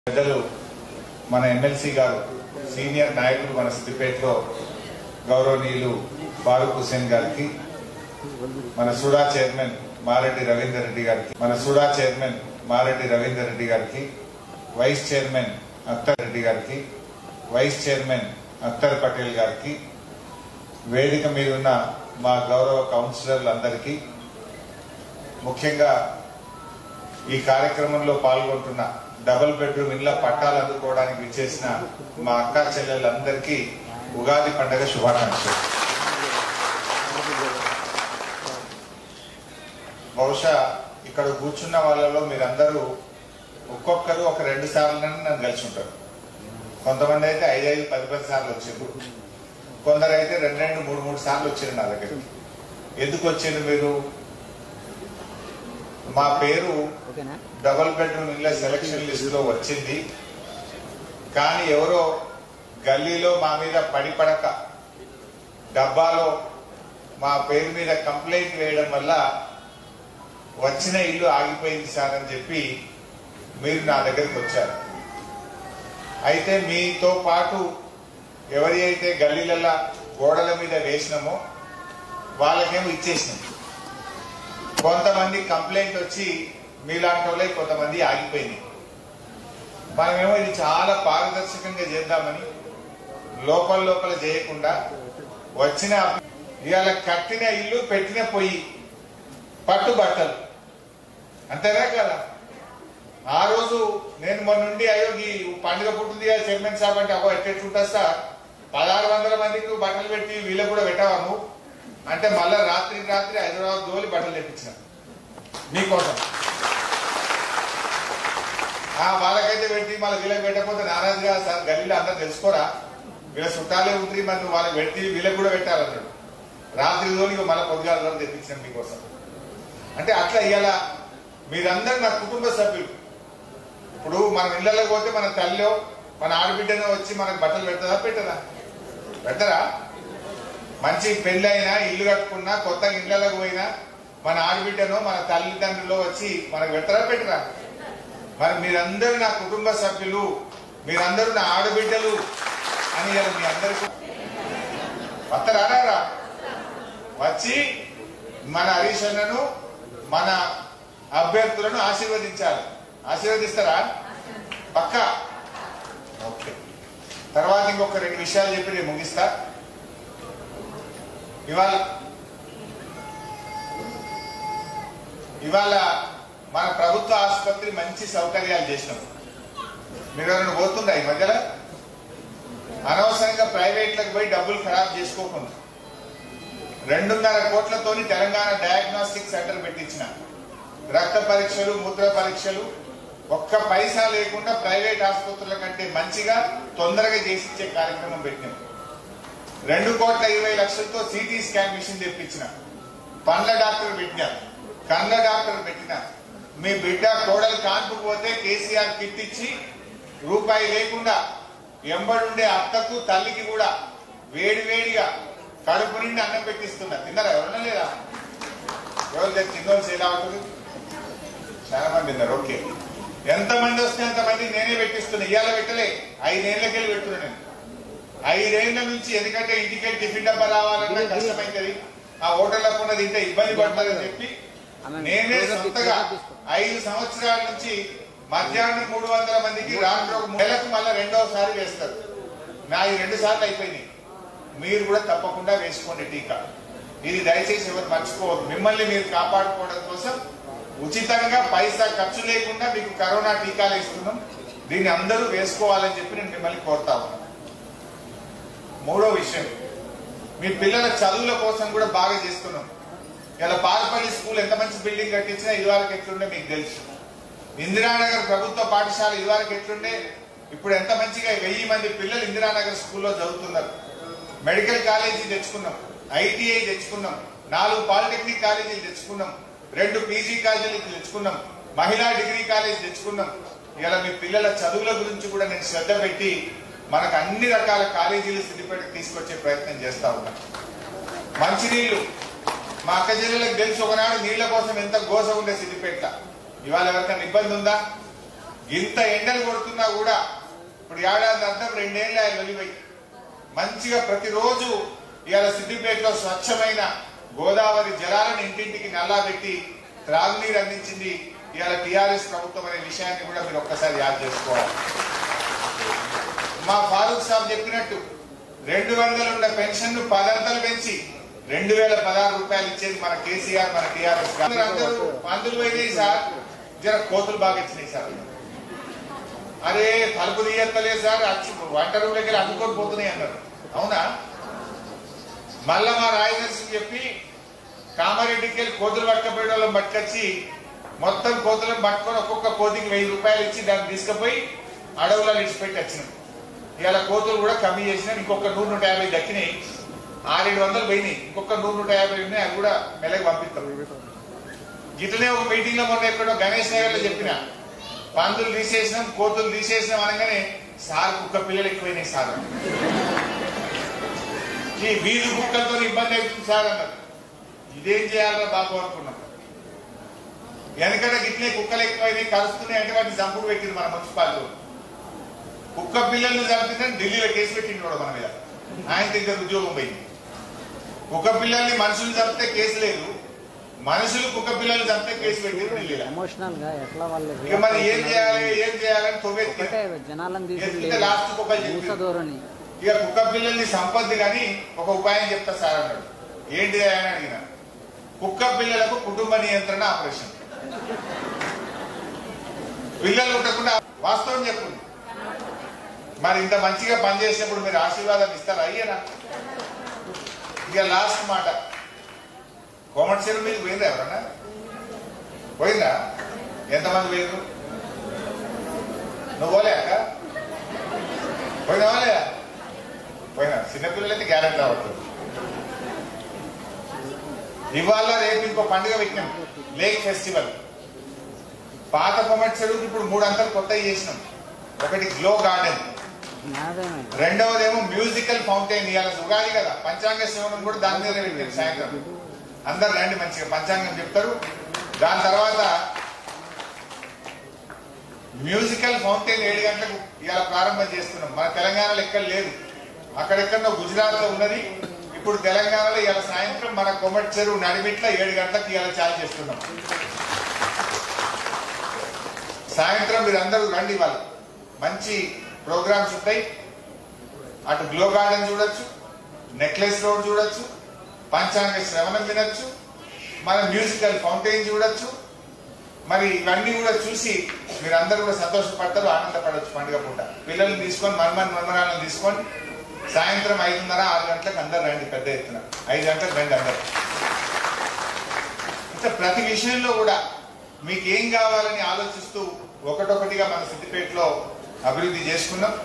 పెద్దలు మన ఎమ్మెల్సీ గారు సీనియర్ నాయకులు మన సిద్దిపేటలో గౌరవనీయులు ఫారూక్ హుసేన్ గారికి మన సుడా చైర్మన్ మారెడ్డి రవీందర్ రెడ్డి గారికి మన SUDA chairman Mareddy Ravinder Reddy garu vice chairman Akhtar Reddy garu vice chairman Akhtar Patel గారికి వేదిక మీద ఉన్న మా గౌరవ కౌన్సిలర్లందరికీ ముఖ్యంగా ఈ కార్యక్రమంలో పాల్గొంటున్న డబుల్ బెడ్రూమ్ ఇళ్ల పట్టాలు అందుకోవడానికి విచ్చేసిన మా అక్క చెల్లెళ్ళందరికీ ఉగాది పండుగ శుభాకాంక్షలు బహుశా ఇక్కడ కూర్చున్న వాళ్ళలో మీరందరూ ఒక్కొక్కరు ఒక రెండు సార్లు నన్ను కలిసి ఉంటారు కొంతమంది అయితే ఐదు ఐదు పది పది సార్లు వచ్చారు కొందరు అయితే రెండు రెండు మూడు మూడు సార్లు వచ్చారు నా దగ్గరికి ఎందుకు వచ్చారు మీరు మా పేరు ఓకేనా డబుల్ బెడ్రూమ్ ఇళ్ళ సెలక్షన్ లిస్ట్ లో వచ్చింది కానీ ఎవరో గల్లీలో మా మీద పడి పడక డబ్బాలో మా పేరు మీద కంప్లైంట్ వేయడం వల్ల వచ్చిన ఇల్లు ఆగిపోయింది సార్ అని చెప్పి మీరు నా దగ్గరికి వచ్చారు అయితే మీతో పాటు ఎవరి అయితే గల్లీలలో గోడల మీద వేసినామో వాళ్ళకేమో ఇచ్చేసినాం కొంతమంది కంప్లైంట్ వచ్చి మీలాంటి వాళ్ళే కొంతమంది ఆగిపోయింది మనమేమో ఇది చాలా పారదర్శకంగా చేద్దామని లోపల లోపల చేయకుండా వచ్చిన ఇవాళ కట్టిన ఇల్లు పెట్టిన పొయ్యి పట్టు బట్టలు అంతేనా కదా ఆ రోజు నేను మొన్న నుండి అయ్యో ఈ పండుగ పుట్టింది కదా చైర్మన్ సాబ్ అంటే అగో ఎట్టెట్టుంటా సార్ పదహారు వందల మందికి బట్టలు పెట్టి వీళ్ళకు కూడా పెట్టావా నువ్వు అంటే మళ్ళా రాత్రి రాత్రి హైదరాబాద్ దోలి బట్టలు తెప్పించిన నీకోసం ఆ వాళ్ళకైతే పెట్టి మళ్ళీ వీళ్ళకి పెట్టకపోతే నారాజుగా సార్ గల్లీలో అందరూ తెలుసుకోరా వీళ్ళ చుట్టాలే ఉంటుంది మరి నువ్వు వాళ్ళకి పెట్టి వీళ్ళకి కూడా పెట్టాలన్నాడు రాత్రి దోలి ఇక మళ్ళీ పొద్దుగాల తెప్పించిన మీకోసం అంటే అట్లా ఇవాళ మీరందరూ నా కుటుంబ సభ్యులు ఇప్పుడు మనం ఇళ్ళలోకి పోతే మన తల్లిలో మన ఆడబిడ్డనో వచ్చి మనకు బట్టలు పెడతారా పెట్టదా పెట్టరా మంచి పెళ్లి అయినా ఇల్లు కట్టుకున్నా కొత్తగా ఇళ్లకు పోయినా మన ఆడబిడ్డనో మన తల్లిదండ్రులు వచ్చి మనకు పెట్టరా పెట్టరా మరి మీరందరూ నా కుటుంబ సభ్యులు మీరందరూ నా ఆడబిడ్డలు అని ఇలా మీ అందరికీ వస్తారా వచ్చి మన హరీష్ అన్నను మన అభ్యర్థులను ఆశీర్వదించాలి ఆశీర్వదిస్తారా పక్క ఓకే తర్వాత ఇంకొక రెండు విషయాలు చెప్పి నేను ముగిస్తా ఇవాళ ఇవాళ మన ప్రభుత్వ ఆసుపత్రి మంచి సౌకర్యాలు చేసినాం మీరు ఎవరైనా పోతుందా ఈ మధ్యలో అనవసరంగా ప్రైవేట్లకు పోయి డబ్బులు ఖరాబ్ చేసుకోకుండా రెండున్నర కోట్లతోని తెలంగాణ డయాగ్నోస్టిక్ సెంటర్ పెట్టించిన రక్త పరీక్షలు మూత్ర పరీక్షలు ఒక్క పైసా లేకుండా ప్రైవేట్ ఆసుపత్రుల కంటే మంచిగా తొందరగా చేసిచ్చే కార్యక్రమం పెట్టినాం రెండు కోట్ల ఇరవై లక్షలతో సిటీ స్కాన్ మిషన్ తెప్పించిన పండ్ల డాక్టర్ పెట్టిన కళ్ళ డాక్టర్ పెట్టిన మీ బిడ్డ కోడలు కాన్పు పోతే కేసీఆర్ కిట్ ఇచ్చి రూపాయి లేకుండా ఎంబడుండే అత్తకు తల్లికి కూడా వేడి వేడిగా కడుపు నిండి అన్నం పెట్టిస్తున్నా తిన్నారా ఎవరన్నా లేదా ఎవరు లేదు తిన్నోళ్ళు ఎలా ఉంటుంది చాలా మంది తిన్నారు ఓకే ఎంతమంది వస్తే అంతమంది నేనే పెట్టిస్తున్నా ఇవాళ పెట్టలే ఐదేళ్లకి వెళ్ళి పెడుతున్నా నేను ఐదేళ్ల నుంచి ఎందుకంటే ఇంటికి వెళ్ళి టిఫిన్ డబ్బా రావాలన్నా కష్టమైతుంది ఆ హోటల్లో ఉన్నది ఇంత ఇబ్బంది పడుతుందని చెప్పి నేనే సొంతగా ఐదు సంవత్సరాల నుంచి మధ్యాహ్నం మూడు వందల మందికి రాత్రి ఒక నెలకు మళ్ళీ రెండోసారి వేస్తారు నా ఈ రెండు సార్లు అయిపోయినాయి మీరు కూడా తప్పకుండా వేసుకోండి టీకా ఇది దయచేసి ఎవరు మర్చిపోవద్దు మిమ్మల్ని మీరు కాపాడుకోవడం కోసం ఉచితంగా పైసా ఖర్చు లేకుండా మీకు కరోనా టీకాలు ఇస్తున్నాం దీన్ని అందరూ వేసుకోవాలని చెప్పి నేను మిమ్మల్ని కోరుతా ఉన్నాను మూడో విషయం మీ పిల్లల చదువుల కోసం కూడా బాగా చేస్తున్నాం ఇలా పార్పల్లి స్కూల్ ఎంత మంచి బిల్డింగ్ కట్టించినా ఇదివరకు ఎట్లుండే మీకు తెలుసు ఇందిరానగర్ ప్రభుత్వ పాఠశాల ఇదివరకు ఎట్లుండే ఇప్పుడు ఎంత మంచిగా వెయ్యి మంది పిల్లలు ఇందిరానగర్ స్కూల్లో చదువుతున్నారు మెడికల్ కాలేజీ తెచ్చుకున్నాం ఐటీఐ తెచ్చుకున్నాం నాలుగు పాలిటెక్నిక్ కాలేజీలు తెచ్చుకున్నాం రెండు పీజీ కాలేజీలు తెచ్చుకున్నాం మహిళా డిగ్రీ కాలేజీ తెచ్చుకున్నాం ఇలా మీ పిల్లల చదువుల గురించి కూడా నేను శ్రద్ధ పెట్టి మనకు అన్ని రకాల కాలేజీలు సిద్దిపేటకు తీసుకొచ్చే ప్రయత్నం చేస్తా ఉన్నా మంచినీళ్లు మా అక్క చెల్లెలకు తెలుసు ఒకనాడు నీళ్ల కోసం ఎంత గోస ఉండే సిద్దిపేట ఇవాళ ఎవరికైనా ఇబ్బంది ఉందా ఇంత ఎండలు కొడుతున్నా కూడా ఇప్పుడు ఏడాది అర్థం రెండేళ్ళు ఆయన వెళ్ళిపోయి మంచిగా ప్రతిరోజు ఇవాళ సిద్దిపేటలో స్వచ్ఛమైన గోదావరి జలాలను ఇంటింటికి నల్లా పెట్టి త్రాగునీరు అందించింది ఇవాళ టిఆర్ఎస్ ప్రభుత్వం అనే విషయాన్ని కూడా మీరు ఒక్కసారి యాద్ చేసుకోవాలి మా ఫారూక్ సాబ్ చెప్పినట్టు రెండు వందలు ఉన్న పెన్షన్ ను పదంతలు పెంచి రెండు వేల పదహారు రూపాయలు ఇచ్చేది మన కేసీఆర్ మన టిఆర్ఎస్ అందరూ పందులు పోయినాయి సార్ జర కోతులు బాగా ఇచ్చినాయి సార్ అరే తలుపు తీయత్తలేదు సార్ అచ్చు వంట రూమ్ దగ్గర అమ్ముకొని పోతున్నాయి అన్నారు అవునా మళ్ళా మా రాయదర్శి చెప్పి కామారెడ్డికి వెళ్ళి కోతులు పట్టుకపోయే వాళ్ళని పట్టుకొచ్చి మొత్తం కోతులను పట్టుకొని ఒక్కొక్క కోతికి వెయ్యి రూపాయలు ఇచ్చి దాన్ని తీసుకుపోయి అడవులలో ఇచ్చిపెట్టి వచ్చినాం ఇవాళ కోతులు కూడా కమ్మి చేసినా ఇంకొక నూరు నూట యాభై దక్కినాయి ఆరేడు వందలు పోయినాయి ఇంకొక నూరు నూట యాభై ఉన్నాయి అవి కూడా మెల్లగా పంపిస్తాం ఇట్లనే ఒక మీటింగ్ లో మొన్న ఎక్కడో గణేష్ నగర్ లో చెప్పిన పందులు తీసేసినాం కోతులు తీసేసినాం అనగానే సార్ కుక్క పిల్లలు ఎక్కువైనాయి సార్ ఈ వీధి కుక్కలతో ఇబ్బంది అవుతుంది సార్ అన్నారు ఇదేం చేయాలరా బాబు అనుకున్నాం వెనకడ గిట్లే కుక్కలు ఎక్కువైనాయి కలుస్తున్నాయి అంటే వాటిని చంపుడు పెట్టింది మన మున్సిపాలిటీ కుక్క పిల్లల్ని చంపిందని ఢిల్లీలో కేసు పెట్టింది కూడా మన మీద ఆయన దగ్గర ఉద్యోగం పోయింది కుక్క పిల్లల్ని మనుషులు చంపితే కేసు లేదు మనుషులు కుక్క పిల్లల్ని చంపితే కేసు పెట్టింది ఢిల్లీలో ఎమోషనల్ గా ఎట్లా వాళ్ళు ఇక మరి ఏం చేయాలి ఏం చేయాలని తొవ్వెత్తి ఒకటే జనాలను ఎత్తితే లాస్ట్ కుక్క మూస చెప్పింది ధోరణి ఇక కుక్క పిల్లల్ని సంపద్ది కానీ ఒక ఉపాయం చెప్తా సార్ అన్నాడు ఏంటి అని అడిగిన కుక్క పిల్లలకు కుటుంబ నియంత్రణ ఆపరేషన్ పిల్లలు ఉండకుండా వాస్తవం చెప్పుంది మరి ఇంత మంచిగా పనిచేసినప్పుడు మీరు ఆశీర్వాదం ఇస్తారా అయ్యనా ఇక లాస్ట్ మాట కోమటి చెరువు మీకు పోయిందా ఎవరన్నా పోయిందా ఎంతమంది పోయిండ్రు నువ్వు పోలే అక్క పోయినావా లేదా పోయినా చిన్నపిల్లలైతే గ్యారెంటీ రావట్లేదు ఇవాళ రేపు ఇంకో పండుగ పెట్టినాం లేక్ ఫెస్టివల్ పాత కొమటి చెరువుకి ఇప్పుడు మూడు అంతలు కొత్త చేసినాం ఒకటి గ్లో గార్డెన్ నాదేమే రెండవదేమో మ్యూజికల్ ఫౌంటైన్ ఇవాళ ఉగాది కదా పంచాంగ శ్రవణం కూడా దాని మీద పెట్టారు సాయంత్రం అందరు రండి మంచిగా పంచాంగం చెప్తారు దాని తర్వాత మ్యూజికల్ ఫౌంటైన్ ఏడు గంటలకు ఇవాళ ప్రారంభం చేస్తున్నాం మన తెలంగాణలో ఎక్కడ లేదు అక్కడెక్కడో గుజరాత్ లో ఉన్నది ఇప్పుడు తెలంగాణలో ఇవాళ సాయంత్రం మన కొమ్మటి చెరువు నడిమిట్ల ఏడు గంటలకు ఇవాళ చాలు చేస్తున్నాం సాయంత్రం మీరు అందరూ రండి వాళ్ళు మంచి ప్రోగ్రామ్స్ ఉంటాయి అటు గ్లో గార్డెన్ చూడొచ్చు నెక్లెస్ రోడ్ చూడొచ్చు పంచాంగ శ్రవణం వినొచ్చు మన మ్యూజికల్ ఫౌంటైన్ చూడొచ్చు మరి ఇవన్నీ కూడా చూసి మీరు అందరూ కూడా సంతోషపడతారు ఆనందపడవచ్చు పండుగ పూట పిల్లల్ని తీసుకొని మన్మన్ మన్మరాలను తీసుకొని సాయంత్రం ఐదున్నర ఆరు గంటలకు అందరు రండి పెద్ద ఎత్తున ఐదు గంటలకు రండి అందరు ఇట్లా ప్రతి విషయంలో కూడా మీకు ఏం కావాలని ఆలోచిస్తూ ఒకటొకటిగా మన సిద్దిపేటలో అభివృద్ధి చేసుకున్నాం